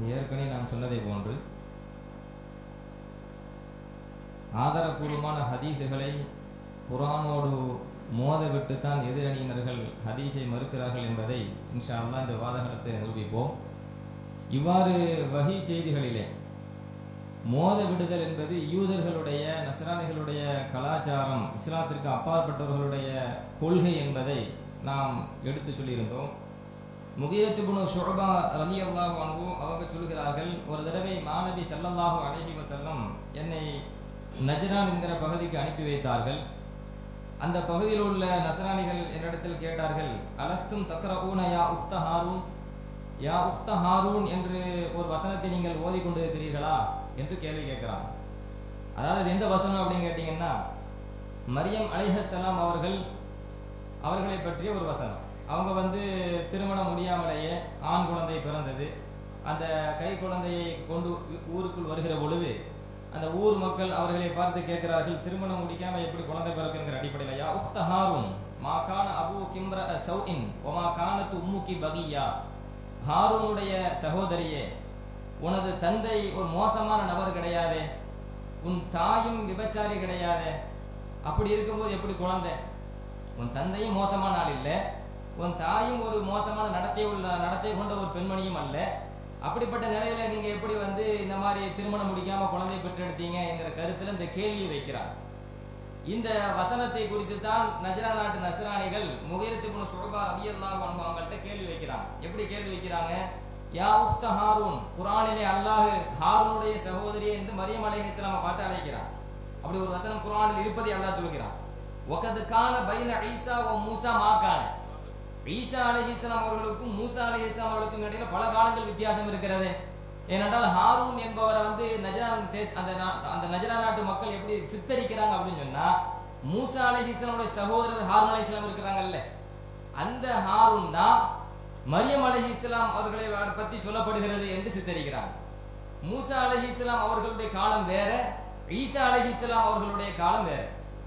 ஏற்கனவே நாம் சொன்னதை போன்று ஆதாரபூர்வமான ஹதீஸுகளை குரானோடு மோத விட்டுத்தான் எதிரணியினர்கள் ஹதீஸை மறுக்கிறார்கள் என்பதை இன்ஷா அல்லாஹ் இந்த வாதகத்தை நிரூபிப்போம் இவ்வாறு வகி செய்திகளிலே மோத விடுதல் என்பது யூதர்களுடைய நசராணிகளுடைய கலாச்சாரம் இஸ்லாத்திற்கு அப்பாற்பட்டவர்களுடைய கொள்கை என்பதை நாம் எடுத்து சொல்லியிருந்தோம் முகீரத்து புனு ஷுபா ரலி அல்லாஹு அன்பு அவங்க சொல்கிறார்கள் ஒரு தடவை மாணவி ஸல்லல்லாஹு அலைஹி வஸல்லம் என்னை நஜ்ரான் என்கிற பகுதிக்கு அனுப்பி வைத்தார்கள் அந்த பகுதியில் உள்ள நசராணிகள் என்னிடத்தில் கேட்டார்கள் அலஸ்தும் தக்ரஊன யா உஃப்த ஹாரூன் யா உஃப்த ஹாரூன் என்று ஒரு வசனத்தை நீங்கள் ஓதி கொண்டிருக்கிறீர்களா என்று கேள்வி கேட்கிறாங்க அதாவது இது எந்த வசனம் அப்படின்னு கேட்டிங்கன்னா மரியம் அலைஹஸ்ஸலாம் அவர்கள் அவர்களை பற்றிய ஒரு வசனம் அவங்க வந்து திருமணம் முடியாமலேயே ஆண் குழந்தை பிறந்தது அந்த கை குழந்தையை கொண்டு ஊருக்குள் வருகிற பொழுது அந்த ஊர் மக்கள் அவர்களை பார்த்து கேட்கிறார்கள் திருமணம் முடிக்காம எப்படி குழந்தை பிறக்குங்கிற அடிப்படையில் யா உஸ்த ஹாரூன் மா கான அபு கிம்ர சௌஇன் ஒமா கானத்து உம்முக்கி பகியா ஹாரூனுடைய சகோதரியே உனது தந்தை ஒரு மோசமான நபர் கிடையாதே உன் தாயும் விபச்சாரி கிடையாதே அப்படி இருக்கும்போது எப்படி குழந்தை உன் தந்தையும் மோசமான ஆள் இல்லை உன் தாயும் ஒரு மோசமான நடத்தை உள்ள நடத்தை கொண்ட ஒரு பெண்மணியும் அல்ல அப்படிப்பட்ட நிலையில நீங்க எப்படி வந்து இந்த மாதிரி திருமணம் முடிக்காம குழந்தை பெற்றெடுத்தீங்க என்கிற கருத்துல இந்த கேள்வியை வைக்கிறார் இந்த வசனத்தை குறித்து தான் நஜரா நாட்டு நசராணிகள் முகைரத்து சுழபா ரவி அல்லாஹ் அவங்கள்ட்ட கேள்வி வைக்கிறாங்க எப்படி கேள்வி வைக்கிறாங்க யா உஸ்த ஹாரூன் குரானிலே அல்லாஹ் ஹாரூனுடைய சகோதரி என்று மரியம் அலைஹிஸ்ஸலாம பார்த்து அழைக்கிறான் அப்படி ஒரு வசனம் குரானில் இருப்பதை அல்லாஹ் சொல்கிறான் ஒகது கான பைன ஈசா ஓ மூசா மாக்கான ஈசா அலைஹிஸ்ஸலாம் அவர்களுக்கும் மூசா அலைஹிஸ்ஸலாம் அவர்களுக்கும் இடையில பல காலங்கள் வித்தியாசம் இருக்கிறது ஏனென்றால் ஹாரூன் என்பவரை வந்து நஜரான் தேஸ் அந்த நா- அந்த நஜரா நாட்டு மக்கள் எப்படி சித்தரிக்கிறாங்க அப்படின்னு சொன்னா மூசா அலைஹிஸ்ஸலாமுடைய சகோதரர் ஹாரூன் அலைஹிஸ்ஸலாம் இருக்கிறாங்கல்ல அந்த ஹாரூன் தான் மரியம் அலைஹிஸ்ஸலாம் அவர்களை பற்றி சொல்லப்படுகிறது என்று சித்தரிக்கிறாங்க மூசா அலைஹிஸ்ஸலாம் அவர்களுடைய காலம் வேற ஈசா அலைஹிஸ்ஸலாம் அவர்களுடைய காலம் வேற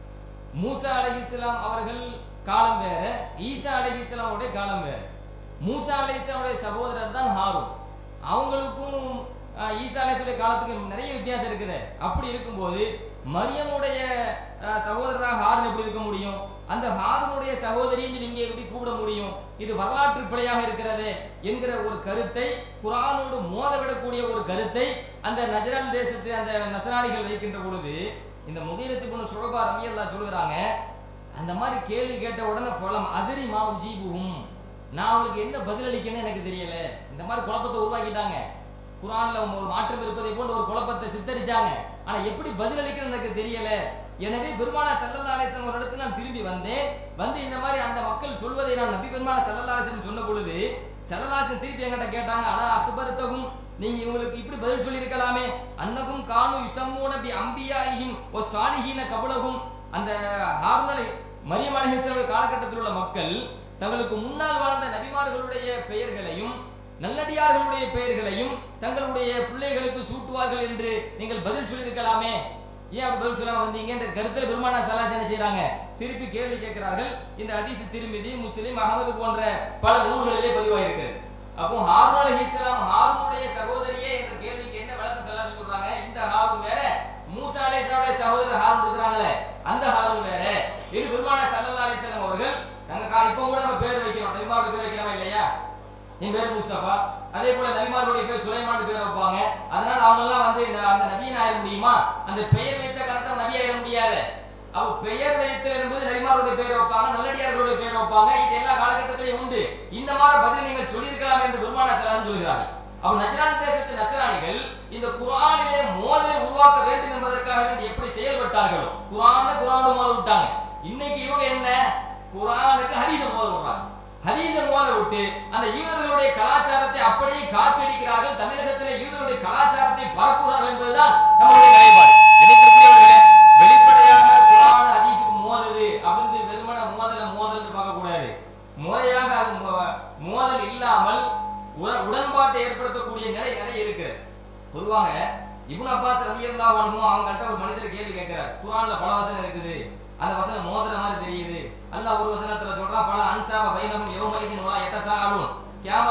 மூசா அலைஹிஸ்ஸலாம் அவர்கள் காலம் வேற ஈசா அலைஹிஸ்ஸலாமுடைய காலம் வேற மூசா அலைஹிஸ்ஸலாமுடைய சகோதரர் தான் ஹாரூன் அவங்களுக்கும் அஹ், ஈசா அலைஹிஸ்ஸலாமுடைய காலத்துக்கும் நிறைய வித்தியாசம் இருக்குது அப்படி இருக்கும்போது மரியமுடைய அஹ், சகோதரராக ஹாரூன் எப்படி இருக்க முடியும் அந்த ஹாரூனுடைய சகோதரியை நீங்க எப்படி கூப்பிட முடியும் இது வரலாற்று பிழையாக இருக்கிறது என்கிற ஒரு கருத்தை குரானோடு மோதவிடக்கூடிய ஒரு கருத்தை அந்த நஜரான் தேசத்து அந்த நசராணிகள் வைக்கின்ற பொழுது இந்த முகைரத்து பொண்ணு சுழபா ரவி எல்லாம் சொல்லுகிறாங்க அந்த மாதிரி கேள்வி கேட்ட உடனே ஃபலம் அதிரி மா உஜீபுகும் நான் அவங்களுக்கு என்ன பதிலளிக்கணும் எனக்கு தெரியல இந்த மாதிரி குழப்பத்தை உருவாக்கிட்டாங்க குரான்ல ஒரு மாற்றம் இருப்பதை போன்ற ஒரு குழப்பத்தை சித்தரிச்சாங்க ஆனா எப்படி பதிலளிக்கணும் எனக்கு தெரியல எனவே பெருமான சல்லல்லா அலிஸ்லாம் ஒரு இடத்துல நான் திரும்பி வந்தேன் வந்து இந்த மாதிரி அந்த மக்கள் சொல்வதை நான் நபி பெருமான சல்லல்லா அலிஸ்லாம் சொன்ன பொழுது சல்லல்லாசன் திருப்பி என்கிட்ட கேட்டாங்க ஆனா அசுபருத்தகும் நீங்க இவங்களுக்கு இப்படி பதில் சொல்லியிருக்கலாமே அன்னகும் கானு யுசம்மூன பி அம்பியாயிஹிம் ஒ சாலிஹீன கபலகும் அந்த ஹார்மலை மரியம் அலைஹிஸ்ஸலாமுடைய காலகட்டத்தில் உள்ள மக்கள் தங்களுக்கு முன்னால் வாழ்ந்த நபிமார்களுடைய பெயர்களையும் நல்லடியார்களுடைய பெயர்களையும் தங்களுடைய பிள்ளைகளுக்கு சூட்டுவார்கள் என்று நீங்கள் பதில் சொல்லியிருக்கலாமே ஏன் அப்படி பதில் சொல்லாம வந்தீங்க என்ற கருத்தில் பெருமானா சலாஸ் என்ன செய்றாங்க திருப்பி கேள்வி கேட்கிறார்கள் இந்த ஹதீஸ் திருமிதி முஸ்லிம் அகமது போன்ற பல நூல்களிலே பதிவாயிருக்கிறது அப்போ ஹாரூன் அலைஹிஸ்ஸலாம் ஹாரூனுடைய சகோதரியே என்ற கேள்விக்கு என்ன விளக்கம் சொல்ல சொல்றாங்க இந்த ஹாரூன் வேற மூசா அலைஹிஸ்ஸலாமுடைய சகோதரர் ஹாரூன் இருக்கிறாங்களே அந்த ஹாரூன் வேற இது பெருமான சல்லல்லாஹு அலைஹி வஸல்லம் அவர்கள் தங்க கா இப்போ கூட நம்ம பேர் வைக்கிறோம் நபிமாவோட பேர் வைக்கிறோமா இல்லையா என் பேர் முஸ்தபா அதே போல நபிமார்களுடைய பேர் சுலைமான் பேர் வைப்பாங்க அதனால அவங்க எல்லாம் வந்து இந்த- அந்த நபியின் ஆயிட முடியுமா அந்த பெயர் வைத்த காரணத்தால் நபி ஆயிட முடியாது அப்ப பெயர் வைத்தல் என்பது நபிமார்களுடைய பேர் வைப்பாங்க நல்லடியார்களுடைய பேர் வைப்பாங்க இது எல்லா காலகட்டத்திலையும் உண்டு இந்த மாதிரி பதில் நீங்கள் சொல்லியிருக்கலாம் என்று பெருமான சலாம் சொல்கிறார்கள் அப்ப நஜரான் தேசத்து நசராணிகள் இந்த குர்ஆனிலே மோதலை உருவாக்க வேண்டும் என்பதற்காக வேண்டி எப்படி செயல்பட்டார்களோ குர்ஆன குர்ஆனு மோத விட்டாங்க இன்னைக்கு இவங்க என்ன குர்ஆனுக்கு ஹதீஸ மோத விடுறாங்க ஹதீஸ மோத விட்டு அந்த யூதர்களுடைய கலாச்சாரத்தை அப்படியே காப்பியடிக்கிறார்கள் தமிழகத்திலே யூதர்களுடைய கலாச்சாரத்தை பரப்புகிறார்கள் என்பதுதான் நம்முடைய நிலைப்பாடு நினைத்திருக்கிறவர்களே வெளிப்படையாக குர்ஆன் ஹதீஸுக்கு மோதுது அப்படின்னு வெறுமன மோதல மோதல்னு பார்க்க கூடாது முறையாக அது மோ- மோதல் இல்லாமல் உட- உடன்பாட்டை ஏற்படுத்தக்கூடிய நிலை நிறைய இருக்கிறது பொதுவாக இப்னு அப்பாஸ் ரலியல்லாஹு அன்ஹு அவங்கள்ட்ட ஒரு மனிதர் கேள்வி கேட்கிறார் குர்ஆன்ல பல வசனம் இருக்குது அந்த வசனம் மோதுற மாதிரி தெரியுது அல்லாஹ் ஒரு வசனத்துல சொல்றான் பல அன்சாப பைனஹும் யௌமைதின் வலா யதசாஅலூன் கியாமத் நாள்ல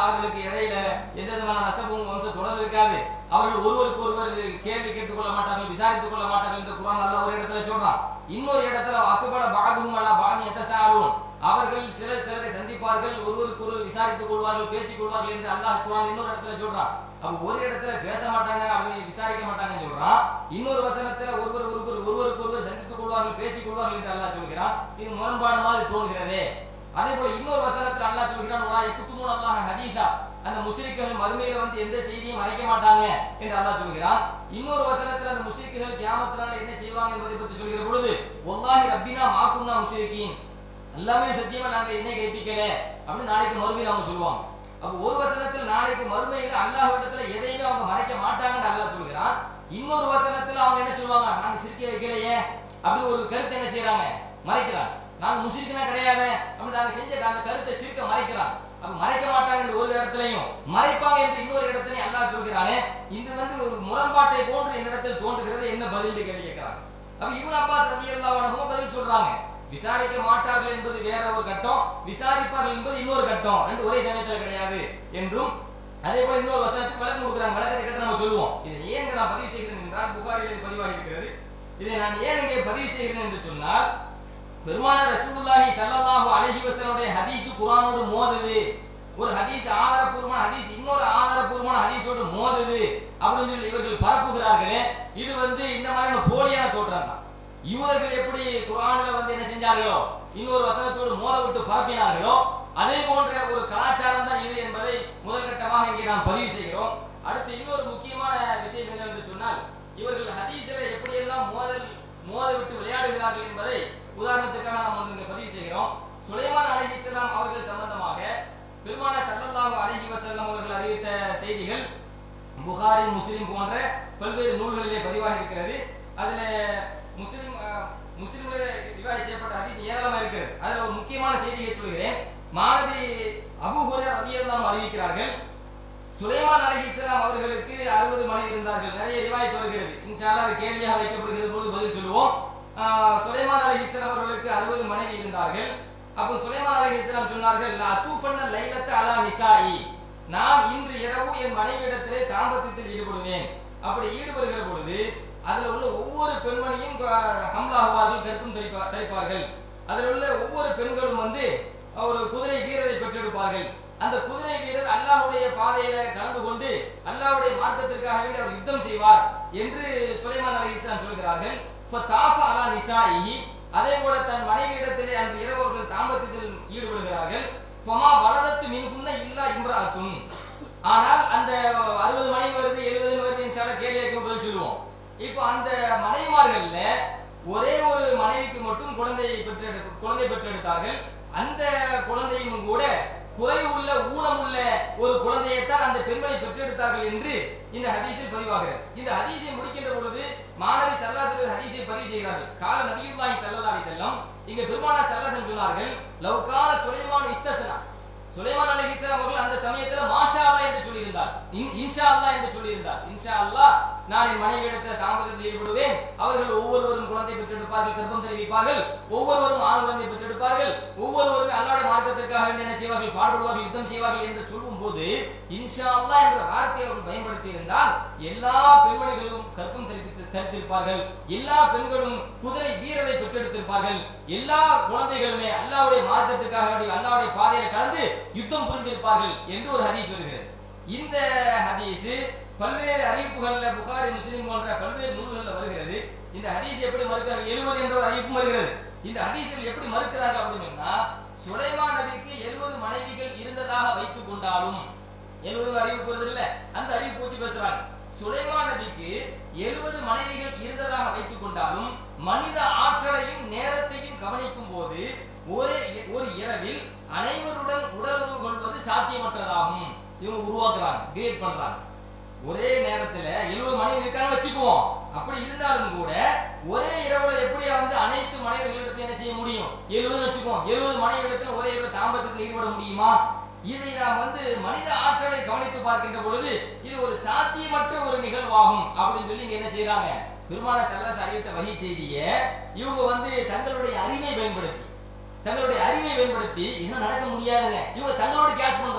அவர்களுக்கு இடையில எந்த விதமான நசபும் வம்ச தொடர் இருக்காது அவர்கள் ஒருவருக்கு ஒருவர் கேள்வி கேட்டுக் கொள்ள மாட்டார்கள் விசாரித்துக் கொள்ள மாட்டார்கள் என்று குரான் நல்ல ஒரு இடத்துல சொல்றான் இன்னொரு இடத்துல அக்குபட பாகும் அல்ல பாகி எத்தசாலும் அவர்கள் சிலர் சிலரை சந்திப்பார்கள் ஒருவருக்கு ஒருவர் விசாரித்துக் கொள்வார்கள் பேசிக் கொள்வார்கள் என்று அல்லாஹ் குரான் இன்னொரு இடத்துல சொல்றான் அப்ப ஒரு இடத்துல பேச மாட்டாங்க அவங்க விசாரிக்க மாட்டாங்கன்னு சொல்றான் இன்னொரு வசனத்துல ஒருவர் ஒருவர் ஒருவருக்கு ஒருவர் சந்தித்துக் கொள்வார்கள் பேசிக் கொள்வார்கள் என்று அல்லாஹ் சொல்கிறான் இது முரண்பாடு மாதிரி தோணுகிறதே அதே போல இன்னொரு வசனத்துல அல்லாஹ் சொல்கிறான் "வலா யக்துமூன அல்லாஹ ஹதீஸா அந்த முஸ்லிம்கள் மறுமையில வந்து எந்த செய்தியும் மறைக்க மாட்டாங்க என்று அல்லாஹ் சொல்கிறான் இன்னொரு வசனத்துல அந்த முஸ்லிம்கள் கியாமத்தினால என்ன செய்வாங்க என்பதை பற்றி சொல்கிற பொழுது ஒல்லாஹி ரப்பினா மாக்கும்னா முஸ்லிக்கீன் எல்லாமே சத்தியமா நாங்க என்ன கேட்பிக்கல அப்படின்னு நாளைக்கு மறுமையில அவங்க சொல்லுவாங்க அப்ப ஒரு வசனத்தில் நாளைக்கு மறுமையில அல்லாஹ் இடத்துல எதையுமே அவங்க மறைக்க மாட்டாங்கன்னு அல்லாஹ் சொல்கிறான் இன்னொரு வசனத்துல அவங்க என்ன சொல்லுவாங்க நாங்க சிரிக்க வைக்கலையே அப்படி ஒரு கருத்தை என்ன செய்யறாங்க மறைக்கிறாங்க நாங்க முஸ்லிக்கனா கிடையாது அப்படி நாங்க செஞ்ச அந்த கருத்தை சிரிக்க மறைக்கிறான் அப்ப மறைக்க மாட்டாங்க என்று ஒரு இடத்துலயும் மறைப்பாங்க என்று இன்னொரு இடத்துலயும் அல்லாஹ் சொல்கிறானே இது வந்து ஒரு முரண்பாட்டை போன்று என்னிடத்தில் தோன்றுகிறது என்ன பதில் கேள்வி கேட்கிறாங்க அப்ப இவன் அப்பாஸ் ரவி அல்லாஹ் பதில் சொல்றாங்க விசாரிக்க மாட்டார்கள் என்பது வேற ஒரு கட்டம் விசாரிப்பார்கள் என்பது இன்னொரு கட்டம் ரெண்டு ஒரே சமயத்துல கிடையாது என்றும் அதே போல இன்னொரு வசனத்துக்கு விளக்கம் கொடுக்குறாங்க விளக்கத்தை கேட்டு நம்ம சொல்லுவோம் இதை ஏன் நான் பதிவு செய்கிறேன் என்றால் புகாரில் பதிவாகி இருக்கிறது இதை நான் ஏன் இங்கே பதிவு செய்கிறேன் என்று சொன்னால் பெருமானார் ரசூலுல்லாஹி ஸல்லல்லாஹு அலைஹி வஸல்லுடைய ஹதீஸ் குர்ஆனோடு மோதுது ஒரு ஹதீஸ் ஆதாரபூர்வமான ஹதீஸ் இன்னொரு ஆதாரபூர்வமான ஹதீஸோடு மோதுது அப்படின்னு சொல்லி இவர்கள் பரப்புகிறார்களே இது வந்து இந்த மாதிரியான போலியான தோற்றம் தான் யூதர்கள் எப்படி குர்ஆன்ல வந்து என்ன செஞ்சார்களோ இன்னொரு வசனத்தோடு மோத விட்டு பரப்பினார்களோ அதே போன்ற ஒரு கலாச்சாரம் தான் இது என்பதை முதல் கட்டமாக இங்கே நாம் பதிவு செய்கிறோம் அடுத்து இன்னொரு முக்கியமான விஷயம் என்னவென்று சொன்னால் இவர்கள் ஹதீஸில் எப்படியெல்லாம் மோதல் மோத விட்டு விளையாடுகிறார்கள் என்பதை உதாரணத்துக்காக நாம் ஒன்று இங்கே பதிவு செய்கிறோம் சுலைமான் அலைஹிஸ்ஸலாம் அவர்கள் சம்பந்தமாக பெருமான சல்லல்லாஹு அலைஹி வஸல்லம் அவர்கள் அறிவித்த செய்திகள் புகாரி முஸ்லிம் போன்ற பல்வேறு நூல்களிலே பதிவாக இருக்கிறது அதுல முஸ்லிம் அஹ், முஸ்லிம்ல ரிவாய் செய்யப்பட்ட ஹதீஸ் ஏராளமா இருக்கிறது அதுல ஒரு முக்கியமான செய்தியை சொல்கிறேன் மாணவி அபூ ஹுரைரா ரலியல்லாஹு அறிவிக்கிறார்கள் சுலைமான் அலைஹிஸ்ஸலாம் அவர்களுக்கு அறுபது மனைவி இருந்தார்கள் நிறைய ரிவாயத் வருகிறது இன்ஷா அல்லாஹ் அது கேள்வியாக வைக்கப்படுகிற பொழுது பதில் சொல்லுவோம் ஆஹ், சுலைமான் அலைஹிஸ்ஸலாம் அவர்களுக்கு அறுபது மனைவி இருந்தார்கள் அப்போ சுலைமான் அலைஹிஸ்ஸலாம் சொன்னார்கள் லா தூஃபன்ன லைலத்த அலா நிசாஇ நான் இன்று இரவு என் மனைவியிடத்திலே தாம்பத்தியத்தில் ஈடுபடுவேன் அப்படி ஈடுபடுகிற பொழுது அதுல உள்ள ஒவ்வொரு பெண்மணியும் க- ஹம்லாகுவார்கள் கர்ப்பம் தரிப்பா தரிப்பார்கள் அதில் உள்ள ஒவ்வொரு பெண்களும் வந்து ஒரு குதிரை வீரரை பெற்றெடுப்பார்கள் அந்த குதிரை வீரர் அல்லாஹ்வுடைய பாதையில கலந்து கொண்டு அல்லாஹ்வுடைய மார்க்கத்திற்காக வேண்டி அவர் யுத்தம் செய்வார் என்று சுலைமான் அலைஹிஸ்ஸலாம் சொல்கிறார்கள் ஃபதாஃப அலா நிசாஇஹி அதே போல தன் மனைவியிடத்திலே அன்று இரவு அவர்கள் தாம்பத்தியத்தில் ஈடுபடுகிறார்கள் ஃபமா வலதத்து மின்குன்ன இல்லா இம்ராத்துன் ஆனால் அந்த அறுபது மனைவி வருது எழுபது வருது இன்ஷால்ல கேள்வி கேட்கும் பதில் சொல்லுவோம் இப்போ அந்த மனைவிமார்கள்ல ஒரே ஒரு மனைவிக்கு மட்டும் குழந்தையை பெற்றெடு குழந்தை பெற்றெடுத்தார்கள் அந்த குழந்தையும் கூட குறை உள்ள ஊனமுள்ள ஒரு குழந்தையைத்தான் அந்த பெண்மணி பெற்றெடுத்தார்கள் என்று இந்த ஹதீஸில் பதிவாகிறது இந்த ஹதீஸை முடிக்கின்ற பொழுது மாணவி சல்லாசல் ஹதீஸை பதிவு செய்கிறார்கள் கால நபியுல்லாஹி ஸல்லல்லாஹு அலைஹி வஸல்லம் இங்க பெருமானார் ஸல்லல்லாஹு சொன்னார்கள் லவ்கான சுலைமான் இஸ்தஸ்னா சுலைமான் அலைஹிஸ்ஸலாம் அவர்கள் அந்த சமயத்துல மாஷா அல்லாஹ் என்று சொல்லியிருந்தார் இன்- இன்ஷா அல்லாஹ் என்று சொல்லியிருந்தார் இன்ஷா அல்லாஹ் நான் என் மனைவியிடத்தில் தாமதத்தில் ஈடுபடுவேன் அவர்கள் ஒவ்வொருவரும் குழந்தை பெற்றெடுப்பார்கள் கர்ப்பம் தெரிவிப்பார்கள் ஒவ்வொருவரும் ஆண் குழந்தை பெற்றெடுப்பார்கள் ஒவ்வொருவரும் அல்லாஹ்வுடைய மார்க்கத்திற்காக வேண்டி என்ன செய்வார்கள் பாடுபடுவார்கள் யுத்தம் செய்வார்கள் என்று சொல்லும் போது இன்ஷா அல்லாஹ் என்ற வார்த்தையை அவர்கள் பயன்படுத்தி இருந்தால் எல்லா பெண்மணிகளும் கர்ப்பம் தெரிவித்து தரித்திருப்பார்கள் எல்லா பெண்களும் குதிரை வீரரை பெற்றெடுத்திருப்பார்கள் எல்லா குழந்தைகளுமே அல்லாஹ்வுடைய மார்க்கத்திற்காக வேண்டி அல்லாஹ்வுடைய பாதையில கலந்து யுத்தம் புரிந்திருப்பார்கள் என்று ஒரு ஹதீஸ் வருகிறது இந்த ஹதீஸ் பல்வேறு அறிவிப்புகள்ல புகாரி முஸ்லிம் போன்ற பல்வேறு நூல்கள்ல வருகிறது இந்த ஹதீஸ் எப்படி மறுக்கிறார்கள் எழுபது என்ற ஒரு அறிவிப்பும் வருகிறது இந்த ஹதீஸில் எப்படி மறுக்கிறார்கள் அப்படின்னு சொன்னா சுலைமான் நபிக்கு எழுபது மனைவிகள் இருந்ததாக வைத்துக் கொண்டாலும் எழுபது அறிவிப்பு வருது இல்ல அந்த அறிவிப்பு வச்சு பேசுறாங்க சுலைமான் நபிக்கு எழுபது மனைவிகள் இருந்ததாக வைத்துக் கொண்டாலும் மனித ஆற்றலையும் நேரத்தையும் கவனிக்கும் போது ஒரே ஒரு இரவில் அனைவருடன் உடலுறவு கொள்வது சாத்தியமற்றதாகும் இவங்க உருவாக்குறாங்க கிரியேட் பண்றாங்க ஒரே நேரத்துல எழுபது மனைவி இருக்கான்னு வச்சுக்குவோம் அப்படி இருந்தாலும் கூட ஒரே இரவுல எப்படி வந்து அனைத்து மனைவிகளிடத்துல என்ன செய்ய முடியும் எழுபது வச்சுக்குவோம் எழுபது மனைவிடத்துல ஒரே இரவு தாம்பத்தியத்தில் ஈடுபட முடியுமா இதை நாம் வந்து மனித ஆற்றலை கவனித்து பார்க்கின்ற பொழுது இது ஒரு சாத்தியமற்ற ஒரு நிகழ்வாகும் அப்படின்னு சொல்லி இங்க என்ன செய்யறாங்க பெருமான செல்லஸ் அறிவித்த வகை செய்தியை இவங்க வந்து தங்களுடைய அறிவை பயன்படுத்தி தங்களுடைய அறிவை பயன்படுத்தி என்ன நடக்க முடியாதுங்க இவங்க தங்களோட கேஸ் பண்றாங்க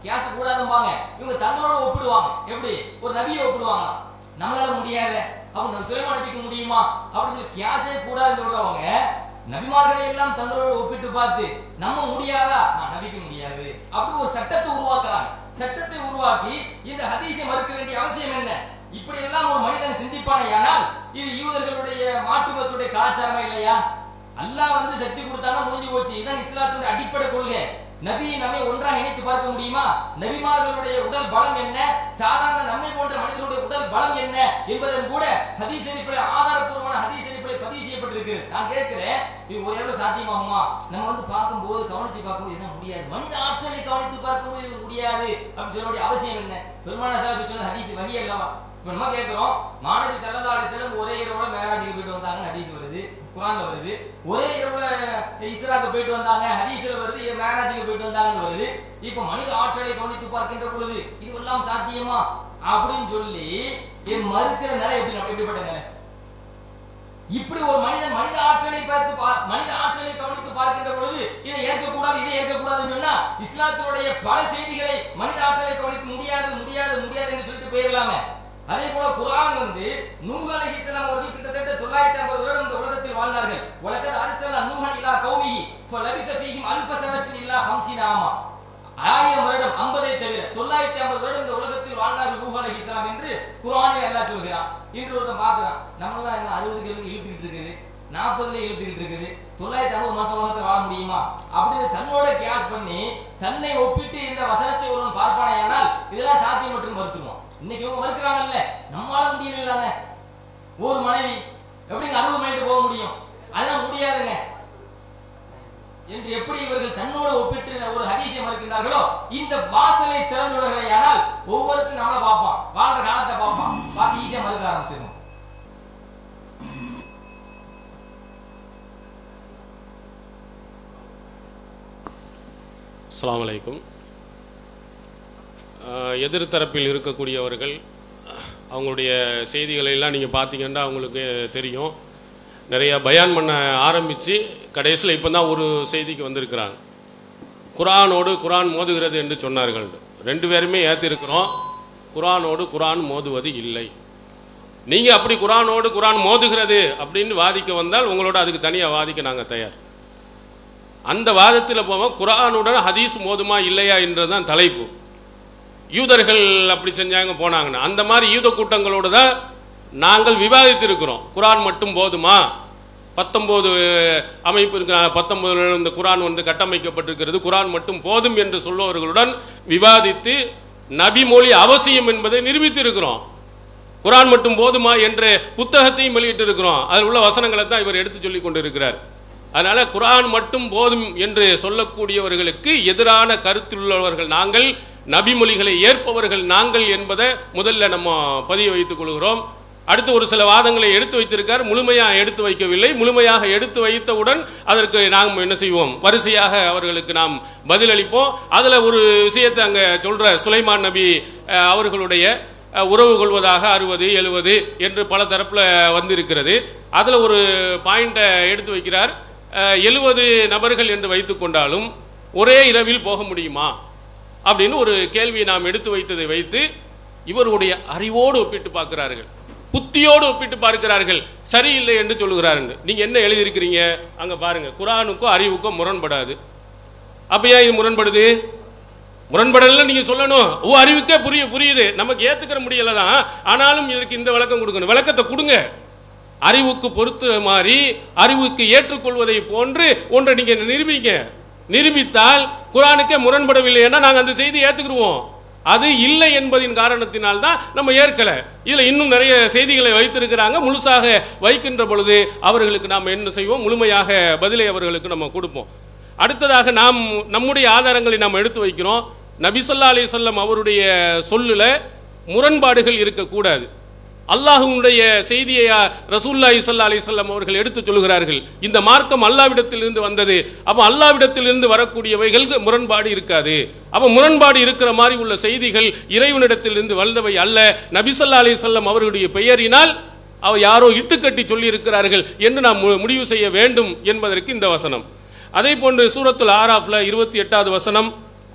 கியாஸ் கூடாதும்பாங்க இவங்க தங்களோட ஒப்பிடுவாங்க எப்படி ஒரு நபியை ஒப்பிடுவாங்க நம்மளால முடியாத அப்ப சுலைமான் நபிக்கு முடியுமா அப்படின்னு சொல்லி கியாஸே கூடாதுன்னு சொல்றவங்க நபிமார்களை எல்லாம் தங்களோட ஒப்பிட்டு பார்த்து நம்ம முடியாதா ஆ, நபிக்கு முடியாது அப்படி ஒரு சட்டத்தை உருவாக்குறாங்க சட்டத்தை உருவாக்கி இந்த ஹதீஸை மறுக்க வேண்டிய அவசியம் என்ன இப்படி எல்லாம் ஒரு மனிதன் சிந்திப்பானையானால் இது யூதர்களுடைய மாற்றுமத்துடைய கலாச்சாரமா இல்லையா அல்லாஹ் வந்து சக்தி கொடுத்தானா முடிஞ்சு போச்சு இதான் இஸ்லாத்துடைய அடிப்படை கொள்கை நபியை நம்மை ஒன்றா நினைத்து பார்க்க முடியுமா நபிமார்களுடைய உடல் பலம் என்ன சாதாரண நம்மை போன்ற மனிதர்களுடைய உடல் பலம் என்ன என்பதும் கூட ஹதீஸ் ஷரீஃபில் ஆதாரப்பூர்வமான ஹதீஸ் ஷரீஃபில் பதிவு செய்யப்பட்டிருக்கு நான் கேட்கிறேன் இது ஒரு எவ்வளவு சாத்தியமாகுமா நம்ம வந்து பார்க்கும்போது கவனிச்சு பார்க்கும்போது என்ன முடியாது மனித ஆற்றலை கவனித்து பார்க்கும்போது இது முடியாது அப்படின்னு சொல்ல வேண்டிய அவசியம் என்ன பெருமான சொன்னது ஹதீஸ் வகி அல்லவா இப்ப நம்ம கேட்கிறோம் மாணவி சல்லா அலிஸ்லம் ஒரே இரவுல மேராஜுக்கு போயிட்டு வந்தாங்கன்னு ஹதீஸ் வருது குரான்ல வருது ஒரே இரவுல இஸ்ராக்கு போயிட்டு வந்தாங்க ஹதீஸ்ல வருது மேராஜுக்கு போயிட்டு வந்தாங்கன்னு வருது இப்ப மனித ஆற்றலை கவனித்து பார்க்கின்ற பொழுது இது எல்லாம் சாத்தியமா அப்படின்னு சொல்லி இது மறுக்கிற நிலை எப்படி எப்படிப்பட்ட நிலை இப்படி ஒரு மனிதன் மனித ஆற்றலை பார்த்து பா- மனித ஆற்றலை கவனித்து பார்க்கின்ற பொழுது இதை ஏற்கக்கூடாது இதை ஏற்கக்கூடாதுன்னு சொன்னா இஸ்லாத்தினுடைய பல செய்திகளை மனித ஆற்றலை கவனித்து முடியாது முடியாது முடியாது என்று சொல்லிட்டு போயிடலாமே அதே போல குர்ஆன் வந்து நூஹ் அலைஹிஸ்ஸலாம் அவர்கள் கிட்டத்தட்ட தொள்ளாயிரத்தி ஐம்பது வருடம் இந்த உலகத்தில் வாழ்ந்தார்கள் உலகத்தில் அரசல் நூஹன் இல்லா கௌமிஹி ஃபலபித ஃபீஹிம் அல்ஃப சனத்தின் இல்லா ஹம்சின ஆமா ஆயிரம் வருடம் ஐம்பதை தவிர தொள்ளாயிரத்தி ஐம்பது வருடம் இந்த உலகத்தில் வாழ்ந்தார்கள் நூஹ் அலைஹிஸ்ஸலாம் என்று குர்ஆனில் அல்லாஹ் சொல்கிறான் இன்று ஒருத்தன் பார்க்கறான் நம்மளாம் என்ன அறுபதுக்கு இழுத்துக்கிட்டு இருக்குது நாற்பதுல இழுத்துக்கிட்டு இருக்குது தொள்ளாயிரத்தி ஐம்பது மாசம் உலகத்தில் வாழ முடியுமா அப்படின்னு தன்னோட கேஸ் பண்ணி தன்னை ஒப்பிட்டு இந்த வசனத்தை ஒருவன் பார்ப்பானேயானால் இதெல்லாம் சாத்தியம் மற்றும் மறுத்துருவான் இன்னைக்கு இவங்க மறுக்கிறாங்கல்ல நம்மளால முடியலங்க ஒரு மனைவி எப்படிங்க அறுபது மைண்ட் போக முடியும் அதெல்லாம் முடியாதுங்க என்று எப்படி இவர்கள் தன்னோடு ஒப்பிட்டு ஒரு ஹதீஸை மறுக்கின்றார்களோ இந்த வாசலை திறந்து விடுகிறாயானால் ஒவ்வொருத்தரும் நம்மளை பார்ப்பான் வாழ்ற காலத்தை பார்ப்பான் பார்த்து ஈஸியா மறுக்க ஆரம்பிச்சிடும் அஸ்ஸலாமு அலைக்கும் அஹ், எதிர்த்தரப்பில் இருக்கக்கூடியவர்கள் அவங்களுடைய செய்திகளை எல்லாம் நீங்கள் பார்த்தீங்கன்னா அவங்களுக்கு தெரியும் நிறைய பயான் பண்ண ஆரம்பித்து கடைசியில் இப்போ தான் ஒரு செய்திக்கு வந்திருக்கிறாங்க குரானோடு குரான் மோதுகிறது என்று சொன்னார்கள் ரெண்டு பேருமே ஏற்றிருக்கிறோம் குரானோடு குரான் மோதுவது இல்லை நீங்கள் அப்படி குரானோடு குரான் மோதுகிறது அப்படின்னு வாதிக்க வந்தால் உங்களோட அதுக்கு தனியாக வாதிக்க நாங்கள் தயார் அந்த வாதத்தில் போவோம் குரானுடன் ஹதீஸ் மோதுமா இல்லையா என்றதுதான் தலைப்பு யூதர்கள் அப்படி செஞ்சாங்க போனாங்கன்னு அந்த மாதிரி யூத கூட்டங்களோடு தான் நாங்கள் விவாதித்திருக்கிறோம் குரான் மட்டும் போதுமா பத்தொம்போது அமைப்பு இருக்கிற பத்தொன்பது இந்த குரான் வந்து கட்டமைக்கப்பட்டிருக்கிறது குரான் மட்டும் போதும் என்று சொல்பவர்களுடன் விவாதித்து நபி மொழி அவசியம் என்பதை நிரூபித்திருக்கிறோம் குரான் மட்டும் போதுமா என்ற புத்தகத்தையும் வெளியிட்டு இருக்கிறோம் அதில் உள்ள வசனங்களை தான் இவர் எடுத்து சொல்லி கொண்டிருக்கிறார் அதனால குரான் மட்டும் போதும் என்று சொல்லக்கூடியவர்களுக்கு எதிரான கருத்துள்ளவர்கள் நாங்கள் நபிமொழிகளை ஏற்பவர்கள் நாங்கள் என்பதை முதல்ல நம்ம பதிய வைத்துக் கொள்கிறோம் அடுத்து ஒரு சில வாதங்களை எடுத்து வைத்திருக்கார் முழுமையாக எடுத்து வைக்கவில்லை முழுமையாக எடுத்து வைத்தவுடன் அதற்கு நாம் என்ன செய்வோம் வரிசையாக அவர்களுக்கு நாம் பதிலளிப்போம் அதில் ஒரு விஷயத்தை அங்கே சொல்ற சுலைமான் நபி அஹ், அவர்களுடைய அஹ், உறவு கொள்வதாக அறுபது எழுபது என்று பல தரப்பில் வந்திருக்கிறது அதில் ஒரு பாயிண்ட்டை எடுத்து வைக்கிறார் எழுபது நபர்கள் என்று வைத்துக் கொண்டாலும் ஒரே இரவில் போக முடியுமா அப்படின்னு ஒரு கேள்வியை நாம் எடுத்து வைத்ததை வைத்து இவருடைய அறிவோடு ஒப்பிட்டு பார்க்கிறார்கள் புத்தியோடு ஒப்பிட்டு பார்க்கிறார்கள் சரியில்லை என்று சொல்லுகிறார்கள் நீங்க என்ன எழுதியிருக்கிறீங்க அங்க பாருங்க குரானுக்கும் அறிவுக்கும் முரண்படாது அப்ப ஏன் இது முரண்படுது முரண்படல நீங்க சொல்லணும் ஓ அறிவுக்கே புரிய புரியுது நமக்கு ஏத்துக்கிற முடியல தான் ஆனாலும் இதற்கு இந்த விளக்கம் கொடுக்கணும் விளக்கத்தை கொடுங்க அறிவுக்கு பொறுத்த மாதிரி அறிவுக்கு ஏற்றுக்கொள்வதை போன்று ஒன்றை நீங்க நிரூபிங்க நிரூபித்தால் குரானுக்கே முரண்படவில்லைன்னா நாங்க அந்த செய்தி ஏத்துக்கிடுவோம் அது இல்லை என்பதின் காரணத்தினால் தான் நம்ம ஏற்கல இதுல இன்னும் நிறைய செய்திகளை வைத்திருக்கிறாங்க முழுசாக வைக்கின்ற பொழுது அவர்களுக்கு நாம் என்ன செய்வோம் முழுமையாக பதிலை அவர்களுக்கு நம்ம கொடுப்போம் அடுத்ததாக நாம் நம்முடைய ஆதாரங்களை நாம் எடுத்து வைக்கிறோம் நபிசல்லா அலிசல்லம் அவருடைய சொல்லுல முரண்பாடுகள் இருக்கக்கூடாது அல்லாஹுடைய செய்தியை ரசூல்லாஹி ஸல்லல்லாஹு அலைஹி வஸல்லம் அவர்கள் எடுத்து சொல்கிறார்கள் இந்த மார்க்கம் அல்லாவிடத்திலிருந்து வந்தது அப்ப அல்லாவிடத்திலிருந்து வரக்கூடியவைகள் முரண்பாடு இருக்காது அப்ப முரண்பாடு இருக்கிற மாதிரி உள்ள செய்திகள் இறைவனிடத்திலிருந்து வந்தவை அல்ல நபி ஸல்லல்லாஹு அலைஹி வஸல்லம் அவர்களுடைய பெயரினால் அவ யாரோ இட்டுக்கட்டி சொல்லி இருக்கிறார்கள் என்று நாம் மு- முடிவு செய்ய வேண்டும் என்பதற்கு இந்த வசனம் அதே போன்று சூரத்துல் ஆராஃப்ல இருபத்தி எட்டாவது வசனம்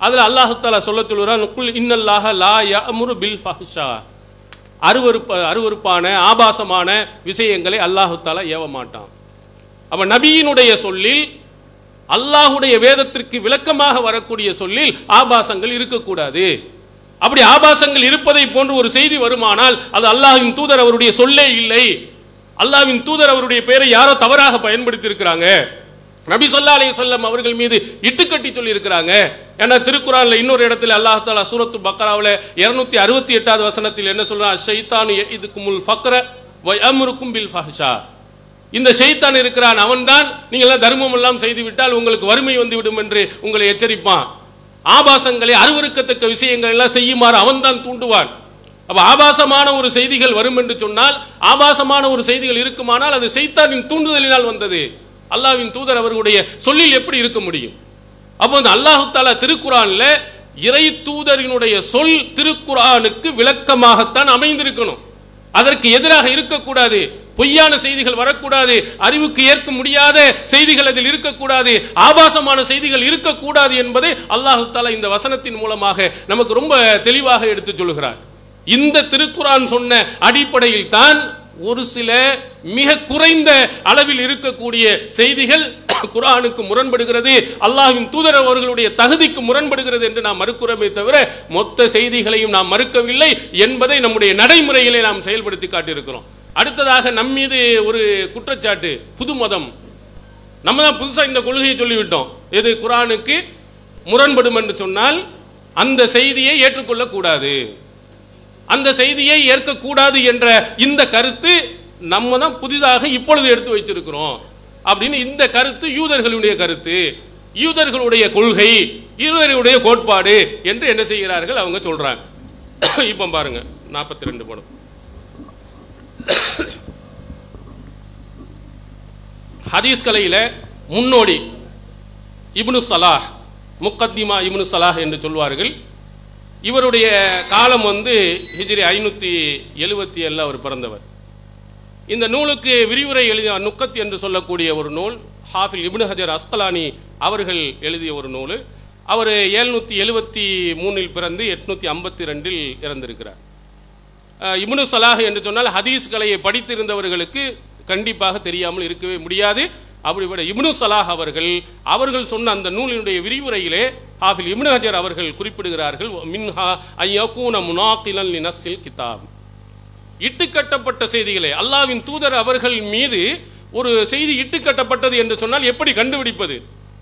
அதுல அல்லாஹு தாலா சொல்ல சொல்கிறான் குல் இன்னல்லாஹ லா யஅமுரு பில் ஃபஹ்ஷா அருவருப்ப அருவருப்பான ஆபாசமான விஷயங்களை அல்லாஹு தாலா ஏவ மாட்டான் அப்ப நபியினுடைய சொல்லில் அல்லாஹுடைய வேதத்திற்கு விளக்கமாக வரக்கூடிய சொல்லில் ஆபாசங்கள் இருக்கக்கூடாது அப்படி ஆபாசங்கள் இருப்பதை போன்று ஒரு செய்தி வருமானால் அது அல்லாஹ்வின் தூதர் அவருடைய சொல்லே இல்லை அல்லாஹ்வின் தூதர் அவருடைய பெயரை யாரோ தவறாக பயன்படுத்தி இருக்கிறாங்க நபி சொல்லா அலைஹி வஸல்லம் அவர்கள் மீது இட்டுக்கட்டி சொல்லி இருக்கிறாங்க ஏன்னா திருக்குறான்ல இன்னொரு இடத்துல அல்லாஹ் தாலா சூரத்து பக்ராவில் இருநூத்தி அறுபத்தி எட்டாவது வசனத்தில் என்ன சொல்றான் ஷைத்தானு இதுக்குமுல் ஃபக்ர வயமுருக்கும் பில் ஃபஹ்ஷா இந்த ஷைத்தான் இருக்கிறான் அவன்தான் நீங்கள் எல்லாம் தர்மம் எல்லாம் செய்து விட்டால் உங்களுக்கு வறுமை வந்து விடும் என்று உங்களை எச்சரிப்பான் ஆபாசங்களை அருவருக்கத்தக்க விஷயங்கள் எல்லாம் செய்யுமாறு அவன்தான் தூண்டுவான் அப்ப ஆபாசமான ஒரு செய்திகள் வரும் என்று சொன்னால் ஆபாசமான ஒரு செய்திகள் இருக்குமானால் அது சைத்தானின் தூண்டுதலினால் வந்தது அல்லாஹ்வின் தூதர் அவர்களுடைய சொல்லில் எப்படி இருக்க முடியும் அப்போ அந்த அல்லாஹு தாலா திருக்குறான்ல இறை தூதரினுடைய சொல் திருக்குறானுக்கு விளக்கமாகத்தான் அமைந்திருக்கணும் அதற்கு எதிராக இருக்கக்கூடாது பொய்யான செய்திகள் வரக்கூடாது அறிவுக்கு ஏற்க முடியாத செய்திகள் அதில் இருக்கக்கூடாது ஆபாசமான செய்திகள் இருக்கக்கூடாது என்பதை அல்லாஹு தாலா இந்த வசனத்தின் மூலமாக நமக்கு ரொம்ப தெளிவாக எடுத்து சொல்லுகிறார் இந்த திருக்குரான் சொன்ன அடிப்படையில் தான் ஒரு சில மிக குறைந்த அளவில் இருக்கக்கூடிய செய்திகள் குரானுக்கு முரண்படுகிறது அல்லாஹ்வின் தூதர் அவர்களுடைய தகுதிக்கு முரண்படுகிறது என்று நாம் மறுக்கிறோமே தவிர மொத்த செய்திகளையும் நாம் மறுக்கவில்லை என்பதை நம்முடைய நடைமுறைகளை நாம் செயல்படுத்தி காட்டியிருக்கிறோம் அடுத்ததாக நம் மீது ஒரு குற்றச்சாட்டு புது மதம் நம்ம தான் புதுசா இந்த கொள்கையை சொல்லிவிட்டோம் எது குரானுக்கு முரண்படும் என்று சொன்னால் அந்த செய்தியை ஏற்றுக்கொள்ளக்கூடாது அந்த செய்தியை ஏற்கக்கூடாது என்ற இந்த கருத்து நம்ம தான் புதிதாக இப்பொழுது எடுத்து வச்சிருக்கிறோம் அப்படின்னு இந்த கருத்து யூதர்களுடைய கருத்து யூதர்களுடைய கொள்கை யூதர்களுடைய கோட்பாடு என்று என்ன செய்கிறார்கள் அவங்க சொல்றாங்க இப்போ பாருங்க நாற்பத்தி ரெண்டு படம் ஹதீஸ் கலையில முன்னோடி இப்னு சலாஹ் முக்கத்திமா இப்னு சலாஹ் என்று சொல்வார்கள் இவருடைய காலம் வந்து ஹிஜ்ரி ஐநூற்றி எழுவத்தி ஏழில் அவர் பிறந்தவர் இந்த நூலுக்கு விரிவுரை எழுதிய நுக்கத் என்று சொல்லக்கூடிய ஒரு நூல் ஹாஃபில் இப்னு ஹஜர் அஸ்கலானி அவர்கள் எழுதிய ஒரு நூல் அவர் எழுநூற்றி எழுவத்தி மூணில் பிறந்து எட்நூற்றி ஐம்பத்தி ரெண்டில் இறந்திருக்கிறார் அஹ், இப்னு சலாஹ் என்று சொன்னால் ஹதீஸ் கலையை படித்திருந்தவர்களுக்கு கண்டிப்பாக தெரியாமல் இருக்கவே முடியாது அப்படிப்பட்ட இப்னு சலாஹ் அவர்கள் அவர்கள் சொன்ன அந்த நூலினுடைய விரிவுரையிலே ஹாஃபில் இப்னு ஹஜர் அவர்கள் குறிப்பிடுகிறார்கள் மின்ஹா ஐயக்கூன முனாக்கிலன் லினஸ்ஸில் கிதாப் இட்டுக்கட்டப்பட்ட செய்திகளை அல்லாவின் தூதர் அவர்கள் மீது ஒரு செய்தி இட்டுக்கட்டப்பட்டது என்று சொன்னால் எப்படி கண்டுபிடிப்பது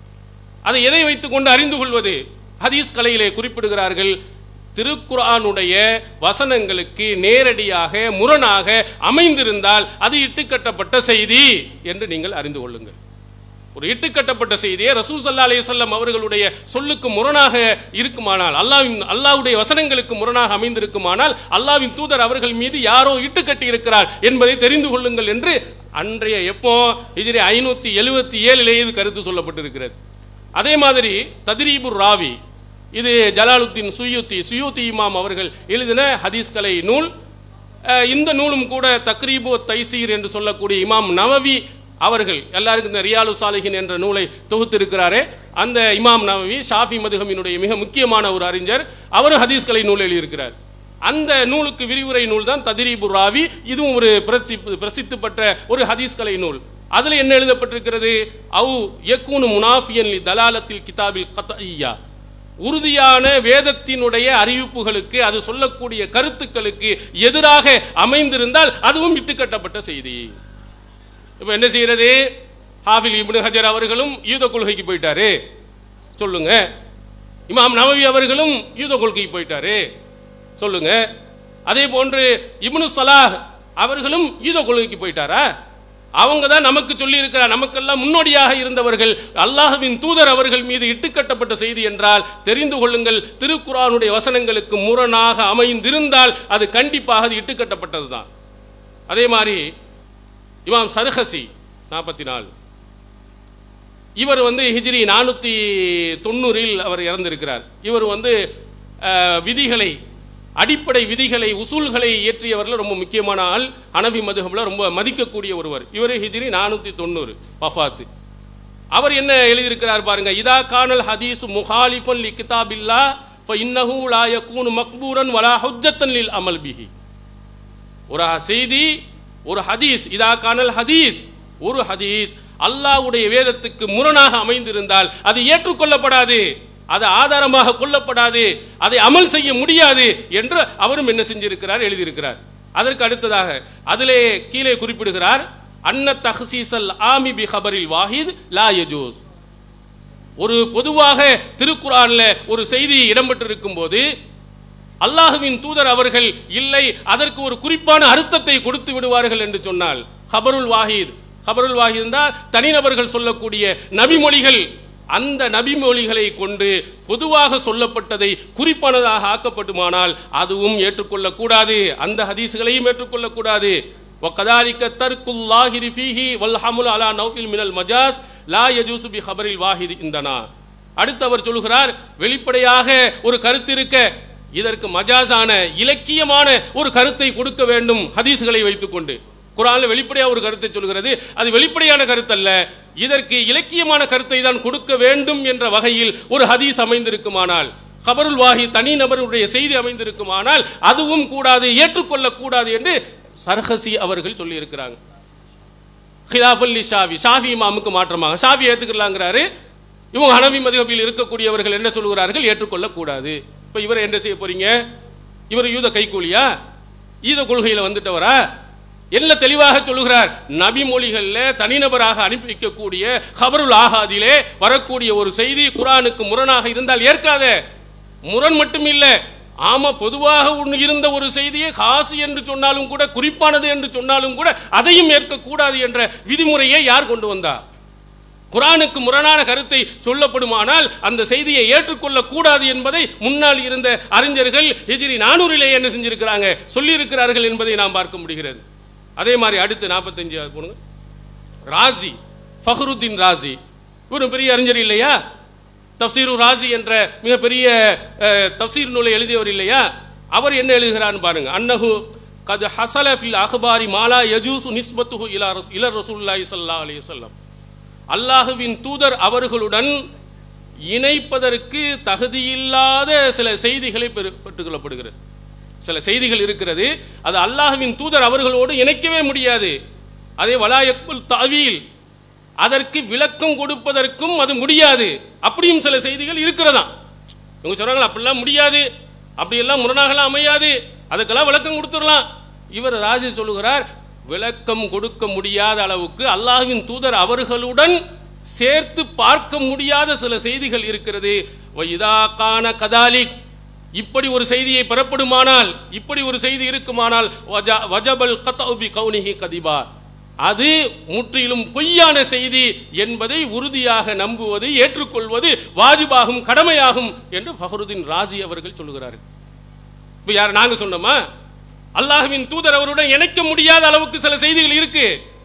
அதை எதை வைத்துக்கொண்டு அறிந்து கொள்வது ஹதீஸ் கலையிலே குறிப்பிடுகிறார்கள் திருக்குர்ஆனுடைய வசனங்களுக்கு நேரடியாக முரணாக அமைந்திருந்தால் அது இட்டுக்கட்டப்பட்ட செய்தி என்று நீங்கள் அறிந்து கொள்ளுங்கள் ஒரு இட்டுக்கட்டப்பட்ட செய்தியை ரசூல் சல்லா அலையம் அவர்களுடைய சொல்லுக்கு முரணாக இருக்குமானால் அல்லாவின் அல்லாஹ்வுடைய வசனங்களுக்கு முரணாக அமைந்திருக்குமானால் அல்லாவின் தூதர் அவர்கள் மீது யாரோ இட்டுக்கட்டி இருக்கிறார் என்பதை தெரிந்து கொள்ளுங்கள் என்று அன்றைய எப்போ ஹிஜ்ரி ஐநூத்தி எழுவத்தி ஏழிலேயே இது கருத்து சொல்லப்பட்டிருக்கிறது அதே மாதிரி தத்ரீபுர் ராவி இது ஜலாலுத்தீன் சுயூத்தி சுயூத்தி இமாம் அவர்கள் எழுதின ஹதீஸ் கலை நூல் அஹ், இந்த நூலும் கூட தக்ரீபு தைசீர் என்று சொல்லக்கூடிய இமாம் நவவி அவர்கள் எல்லாருக்கும் இந்த ரியாலு சாலிஹின் என்ற நூலை தொகுத்திருக்கிறாரே அந்த இமாம் நவவி ஷாஃபி மதுகமினுடைய மிக முக்கியமான ஒரு அறிஞர் அவரும் ஹதீஸ் கலை நூல் எழுதியிருக்கிறார் அந்த நூலுக்கு விரிவுரை நூல் தான் ததிரீபு ராவி இதுவும் ஒரு பிரசி பிரசித்தி பெற்ற ஒரு ஹதீஸ் கலை நூல் அதுல என்ன எழுதப்பட்டிருக்கிறது அவு யக்கூனு முனாஃபியன் லி தலாலத்தில் கிதாபில் கத்இய்யா உறுதியான வேதத்தினுடைய அறிவிப்புகளுக்கு அது சொல்லக்கூடிய கருத்துக்களுக்கு எதிராக அமைந்திருந்தால் அதுவும் இட்டுக்கட்டப்பட்ட செய்தி இப்ப என்ன செய்யறது ஹாஃபில் இப்னு ஹஜர் அவர்களும் யூத கொள்கைக்கு போயிட்டாரு சொல்லுங்க இமாம் நவவி அவர்களும் யூத கொள்கைக்கு போயிட்டாரு சொல்லுங்க அதே போன்று இப்னு சலாஹ் அவர்களும் யூத கொள்கைக்கு போயிட்டாரா அவங்க தான் நமக்கு சொல்லி இருக்கிறார் நமக்கெல்லாம் முன்னோடியாக இருந்தவர்கள் அல்லாஹ்வின் தூதர் அவர்கள் மீது இட்டுக்கட்டப்பட்ட செய்தி என்றால் தெரிந்து கொள்ளுங்கள் திருக்குரானுடைய வசனங்களுக்கு முரணாக அமைந்திருந்தால் அது கண்டிப்பாக அது இட்டுக்கட்டப்பட்டதுதான் அதே மாதிரி இமாம் சர்ஹசி நாற்பத்தி நாலு இவர் வந்து ஹிஜ்ரி நானூற்றி தொண்ணூறில் அவர் இறந்திருக்கிறார் இவர் வந்து அஹ், விதிகளை அடிப்படை விதிகளை உசூல்களை இயற்றியவர்கள் ரொம்ப முக்கியமான ஆள் அனவி மதுகம்ல ரொம்ப மதிக்கக்கூடிய ஒருவர் இவர் ஹிஜ்ரி நானூற்றி தொண்ணூறு வஃபாத்து அவர் என்ன எழுதியிருக்கிறார் பாருங்க இதா கானல் ஹதீஸ் முஹாலிஃபன் லி கிதாபில்லா ஃபஇன்னஹு லா யகூனு மக்பூரன் வலா ஹுஜ்ஜத்தன் லில் அமல் பிஹி ஒரு செய்தி ஒரு ஹதீஸ் இதா கானல் ஹதீஸ் ஒரு ஹதீஸ் அல்லாஹ்வுடைய வேதத்துக்கு முரணாக அமைந்திருந்தால் அது ஏற்றுக்கொள்ளப்படாது அது ஆதாரமாக கொள்ளப்படாது அதை அமல் செய்ய முடியாது என்று அவரும் என்ன செஞ்சிருக்கிறார் எழுதியிருக்கிறார் அதற்கு அடுத்ததாக அதிலே கீழே குறிப்பிடுகிறார் அன்ன தஹசீசல் ஆமி பி ஹபரில் வாஹித் லா யஜூஸ் ஒரு பொதுவாக திருக்குறான்ல ஒரு செய்தி இடம்பெற்றிருக்கும் போது அல்லாஹுவின் தூதர் அவர்கள் இல்லை அதற்கு ஒரு குறிப்பான அர்த்தத்தை கொடுத்து விடுவார்கள் என்று சொன்னால் ஹபருல் வாஹித் ஹபருல் வாஹித் தான் தனிநபர்கள் சொல்லக்கூடிய நபிமொழிகள் அந்த நபிமொழிகளை கொண்டு பொதுவாக சொல்லப்பட்டதை குறிப்பானதாக ஆக்கப்பட்டுமானால் அதுவும் ஏற்றுக்கொள்ளக்கூடாது அந்த ஹதீஸ்களையும் ஏற்றுக்கொள்ளக்கூடாது وكذلك ترك اللاهر فيه والحمل على نوع من المجاز لا يجوز بخبر الواحد عندنا அடுத்து அவர் சொல்கிறார் வெளிப்படையாக ஒரு கருத்து இருக்க இதற்கு மஜாஸான இலக்கியமான ஒரு கருத்தை கொடுக்க வேண்டும் ஹதீஸ்களை வைத்துக்கொண்டு குரான்ல வெளிப்படையா ஒரு கருத்தை சொல்கிறது அது வெளிப்படையான கருத்தல்ல இதற்கு இலக்கியமான கருத்தை தான் கொடுக்க வேண்டும் என்ற வகையில் ஒரு ஹதீஸ் அமைந்திருக்குமானால் கபருல் வாஹி தனி நபருடைய செய்தி அமைந்திருக்குமானால் அதுவும் கூடாது ஏற்றுக்கொள்ளக் கூடாது என்று சர்ஹசி அவர்கள் சொல்லி இருக்கிறாங்க ஹிலாஃபுல்லி ஷாவி ஷாஃபி இமாமுக்கு மாற்றமாக ஷாஃபி ஏத்துக்கலாங்கிறாரு இவங்க ஹனவி மதுகபில் இருக்கக்கூடியவர்கள் என்ன சொல்கிறார்கள் ஏற்றுக்கொள்ளக்கூடாது இப்போ இவரை என்ன செய்ய போறீங்க இவர் யூத கைக்கூலியா ஈத கொள்கையில வந்துட்டவரா என்ன தெளிவாக சொல்லுகிறார் நபி மொழிகள்ல தனிநபராக அனுப்பி வைக்கக்கூடிய ஹபருல் ஆகாதிலே வரக்கூடிய ஒரு செய்தி குரானுக்கு முரணாக இருந்தால் ஏற்காத முரண் மட்டும் இல்ல ஆமா பொதுவாக ஒன்று இருந்த ஒரு செய்தியை காசு என்று சொன்னாலும் கூட குறிப்பானது என்று சொன்னாலும் கூட அதையும் ஏற்கக்கூடாது என்ற விதிமுறையை யார் கொண்டு வந்தா குரானுக்கு முரணான கருத்தை சொல்லப்படுமானால் அந்த செய்தியை ஏற்றுக்கொள்ளக் கூடாது என்பதை முன்னால் இருந்த அறிஞர்கள் ஹிஜ்ரி நானூறிலே என்ன செஞ்சிருக்கிறாங்க சொல்லி இருக்கிறார்கள் என்பதை நாம் பார்க்க முடிகிறது அதே மாதிரி அடுத்து நாற்பத்தஞ்சு போனுங்க ராசி ஃபஹ்ருத்தீன் ராசி ஒரு பெரிய அறிஞர் இல்லையா தப்சீரு ராசி என்ற மிகப்பெரிய அஹ், தப்சீர் நூலை எழுதியவர் இல்லையா அவர் என்ன எழுதுகிறான்னு பாருங்க அன்னஹு கது ஹசல ஃபில் அஹ்பாரி மாலா யஜூசு நிஸ்பத்துஹு இலா ரஸ் இலர் ரசூலுல்லாஹி ஸல்லல்லாஹு அலைஹி வஸல்லம் அல்லாஹுவின் தூதர் அவர்களுடன் இணைப்பதற்கு தகுதியில்லாத சில செய்திகளை பெறு- பெற்றுக்கொள்ளப்படுகிறது சில செய்திகள் இருக்கிறது அது அல்லாஹுவின் தூதர் அவர்களோடு இணைக்கவே முடியாது அதே வலாயக்குல் தாவீல் அதற்கு விளக்கம் கொடுப்பதற்கும் அது முடியாது அப்படியும் சில செய்திகள் இருக்கிறதா இவங்க சொல்றாங்க அப்படிலாம் முடியாது அப்படியெல்லாம் முரணாகலாம் அமையாது அதுக்கெல்லாம் விளக்கம் கொடுத்துடலாம் இவர் ராஜி சொல்லுகிறார் விளக்கம் கொடுக்க முடியாத அளவுக்கு அல்லாஹ்வின் தூதர் அவர்களுடன் சேர்த்து பார்க்க முடியாத சில செய்திகள் இருக்கிறது வைதா கான கதாலிக் இப்படி ஒரு செய்தியை பெறப்படுமானால் இப்படி ஒரு செய்தி இருக்குமானால் வஜ- வஜபல் கத்தௌ பி கௌனிஹி கதிபா அது முற்றிலும் பொய்யான செய்தி என்பதை உறுதியாக நம்புவது ஏற்றுக்கொள்வது வாஜிபாகும் கடமையாகும் என்று ஃபஹருதீன் ராஜி அவர்கள் சொல்லுகிறார்கள் இப்ப யார் நாங்க சொன்னோமா அல்லாஹ்வின் தூதர் அவருடன் இணைக்க முடியாத அளவுக்கு சில செய்திகள் இருக்கு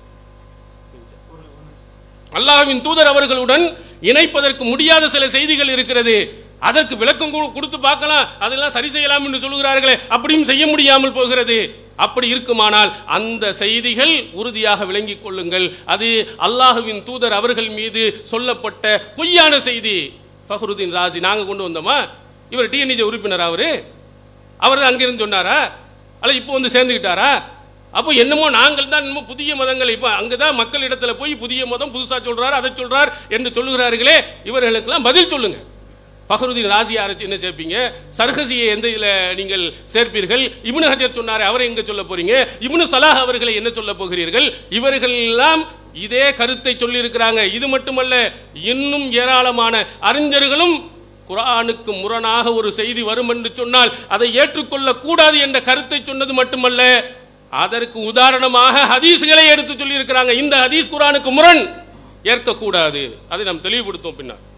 அல்லாஹ்வின் தூதர் அவர்களுடன் இணைப்பதற்கு முடியாத சில செய்திகள் இருக்கிறது அதற்கு விளக்கம் கொடு- கொடுத்து பார்க்கலாம் அதெல்லாம் சரி செய்யலாம் என்று சொல்கிறார்களே அப்படியும் செய்ய முடியாமல் போகிறது அப்படி இருக்குமானால் அந்த செய்திகள் உறுதியாக விளங்கிக் கொள்ளுங்கள் அது அல்லாஹுவின் தூதர் அவர்கள் மீது சொல்லப்பட்ட பொய்யான செய்தி ஃபஹ்ருதீன் ராஜி நாங்க கொண்டு வந்தோமா இவர் டிஎன்இஜி உறுப்பினர் அவரு அவர் தான் அங்கிருந்து சொன்னாரா அல்ல இப்போ வந்து சேர்ந்துக்கிட்டாரா அப்போ என்னமோ நாங்கள் தான் என்னமோ புதிய மதங்கள் இப்போ அங்கே தான் மக்கள் இடத்துல போய் புதிய மதம் புதுசா சொல்றார் அதை சொல்றார் என்று சொல்லுகிறார்களே இவர்களுக்கெல்லாம் பதில் சொல்லுங்க ஃபஹருதீன் ராசி அரசு என்ன சேர்ப்பீங்க சர்ஹசியை எந்த இதில் நீங்கள் சேர்ப்பீர்கள் இப்னு ஹஜர் சொன்னாரே அவரை எங்க சொல்ல போறீங்க இப்னு சலாஹ் அவர்களை என்ன சொல்ல போகிறீர்கள் இவர்கள் எல்லாம் இதே கருத்தை சொல்லி இருக்கிறாங்க இது மட்டுமல்ல இன்னும் ஏராளமான அறிஞர்களும் குர்ஆனுக்கு முரணாக ஒரு செய்தி வரும் என்று சொன்னால் அதை ஏற்றுக்கொள்ள கூடாது என்ற கருத்தை சொன்னது மட்டுமல்ல அதற்கு உதாரணமாக ஹதீஸ்களை எடுத்து சொல்லி இருக்கிறாங்க இந்த ஹதீஸ் குர்ஆனுக்கு முரண் ஏற்கக்கூடாது அதை நாம் தெளிவுபடுத்துவோம் பின்னால்